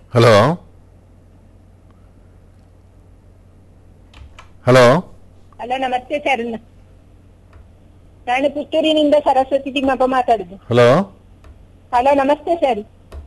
Hello hello hello ನಮಸ್ತೆ sir ನಾನು ಪುತ್ತೂರಿನಿಂದ ಸರಸ್ವತಿ ತಿಮ್ಮಪ್ಪ ಮಾತಾಡುದು ಹಲೋ ಹಲೋ ನಮಸ್ತೆ ಸರ್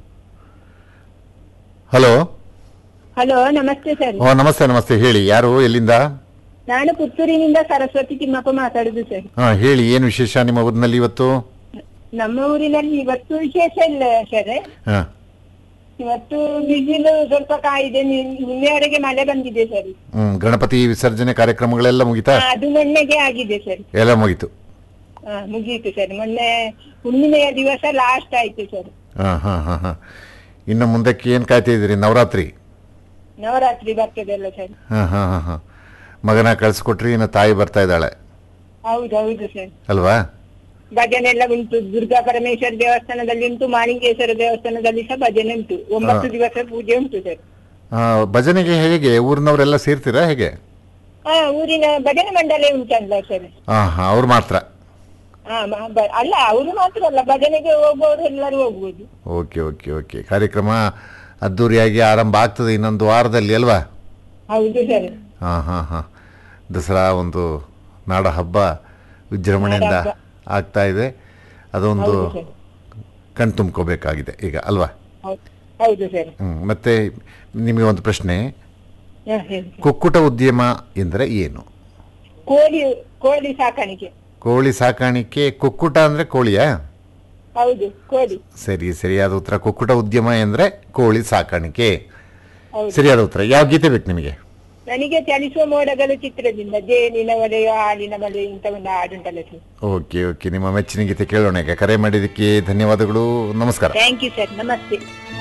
ಹಲೋ ಹಲೋ ನಮಸ್ತೆ ಸರ್ ಓ ನಮಸ್ತೆ ನಮಸ್ತೆ ಹೇಳಿ ಯಾರು ಎಲ್ಲಿಂದ ನಾನು ಪುತ್ತೂರಿನಿಂದ ಸರಸ್ವತಿ ತಿಮ್ಮಪ್ಪ ಮಾತಾಡುದು ಸರ್ ಹಾ ಹೇಳಿ ಏನು ವಿಶೇಷ ನಿಮ್ಮ ಊರಿನಲ್ಲಿ ಇವತ್ತು ನಮ್ಮ ಊರಿನಲ್ಲಿ ಇವತ್ತು ವಿಶೇಷ ಇಲ್ಲ ಸರ್ ಹಾ ಇವತ್ತು ಬಿಸಿಲು ಸ್ವಲ್ಪ ಕಾಯಿದೆ ನಿ- ನಿನ್ನೆವರೆಗೆ ಮಳೆ ಬಂದಿದೆ ಸರ್ ಹ್ಮ್ ಗಣಪತಿ ವಿಸರ್ಜನೆ ಕಾರ್ಯಕ್ರಮಗಳೆಲ್ಲ ಮುಗಿತಾ ಆ, ಅದು ಮೊನ್ನೆಗೆ ಆಗಿದೆ ಸರ್ ಎಲ್ಲ ಮುಗೀತು ಹಾ ಮುಗೀತು ಸರ್ ಮೊನ್ನೆ ಹುಣ್ಣಿಮೆಯ ದಿವಸ ಲಾಸ್ಟ್ ಆಯ್ತು ಸರ್ ಹಾ ಹಾ ಹಾ ಹಾ ಇನ್ನು ಮುಂದಕ್ಕೆ ಏನು ಕಾಯ್ತಾ ಇದ್ದೀರಿ ನವರಾತ್ರಿ ನವರಾತ್ರಿ ಬರ್ತದಲ್ಲ ಸರ್ ಹಾ ಹಾ ಹಾ ಹಾ ಮಗನ ಕಳಿಸ್ಕೊಟ್ರಿ ಇನ್ನು ತಾಯಿ ಬರ್ತಾ ಇದ್ದಾಳೆ ಹೌದು ಹೌದು ಸರ್ ಅಲ್ವಾ ಭಜನೆ ಎಲ್ಲ ಉಂಟು ದುರ್ಗಾ ಪರಮೇಶ್ವರ ದೇವಸ್ಥಾನದಲ್ಲಿ ಉಂಟು ಮಾಣಿಂಗೇಶ್ವರ ದೇವಸ್ಥಾನದಲ್ಲಿ ಸಹ ಭಜನೆ ಉಂಟು ಒಂಬತ್ತು ಹಾ. ದಿವಸ ಪೂಜೆ ಉಂಟು ಸರ್ ಆ, ಭಜನೆಗೆ ಹೇಗೆ ಊರಿನವರೆಲ್ಲ ಸೇರ್ತೀರಾ ಹೇಗೆ ಹಾ ಊರಿನ ಭಜನೆ ಮಂಡಳಿ ಉಂಟಲ್ಲ ಸರ್ ಹಾ ಹಾ ಅವ್ರು ಮಾತ್ರ ಹಾ ಮ- ಬ- ಅಲ್ಲ ಅವರು ಮಾತ್ರ ಅಲ್ಲ ಭಜನೆಗೆ ಹೋಗುವವರು ಎಲ್ಲರೂ ಹೋಗ್ಬೋದು ಓಕೆ ಓಕೆ ಓಕೆ ಕಾರ್ಯಕ್ರಮ ಅದ್ದೂರಿಯಾಗಿ ಆರಂಭ ಆಗ್ತದೆ ಇನ್ನೊಂದು ವಾರದಲ್ಲಿ ಅಲ್ವಾ ಹೌದು ಸರ್ ಹಾಂ ಹಾಂ ಹಾಂ ದಸರಾ ಒಂದು ನಾಡ ಹಬ್ಬ ವಿಜೃಂಭಣೆಯಿಂದ ನಾಡ ಹಬ್ಬ. ಆಗ್ತಾ ಇದೆ ಅದೊಂದು ಹೌದು ಸರ್ ಕಣ್ ತುಂಬ್ಕೋಬೇಕಾಗಿದೆ ಈಗ ಅಲ್ವಾ ಹೌದು ಹೌದು ಸರ್ ಹ್ಮ್. ಮತ್ತೆ ನಿಮಗೆ ಒಂದು ಪ್ರಶ್ನೆ ಹಾ, ಹೇಳಿ ಸರ್. ಕುಕ್ಕುಟ ಉದ್ಯಮ ಎಂದರೆ ಏನು ಕೋಳಿ ಕೋಳಿ ಸಾಕಾಣಿಕೆ ಕೋಳಿ ಸಾಕಾಣಿಕೆ ಕುಕ್ಕುಟ ಅಂದರೆ ಕೋಳಿಯಾ ಹೌದು ಕೋಳಿ ಸರಿ ಸರಿಯಾದ ಉತ್ತರ ಕುಕ್ಕುಟ ಉದ್ಯಮ ಎಂದರೆ ಕೋಳಿ ಸಾಕಾಣಿಕೆ ಹೌದು ಸರಿಯಾದ ಉತ್ತರ ಯಾವ ಗೀತೆ ಬೇಕು ನಿಮಗೆ ನನಗೆ ಚಲಿಸುವ ಮೋಡಗಳು ಚಿತ್ರದಿಂದ ಜೇನಿನ ಒಲೆಯೋ ಹಾಲಿನ ಮಲೆ ಇಂತ ಒಂದು ಹಾಡುಂಟಲ್ಲ ಸರ್ ಓಕೆ ಓಕೆ ನಿಮ್ಮ ಮೆಚ್ಚಿನ ಗೀತೆ ಕೇಳೋಣ ಈಗ ಕರೆ ಮಾಡಿದ್ದಕ್ಕೆ ಧನ್ಯವಾದಗಳು ನಮಸ್ಕಾರ ಥ್ಯಾಂಕ್ ಯು ಸರ್ ನಮಸ್ತೆ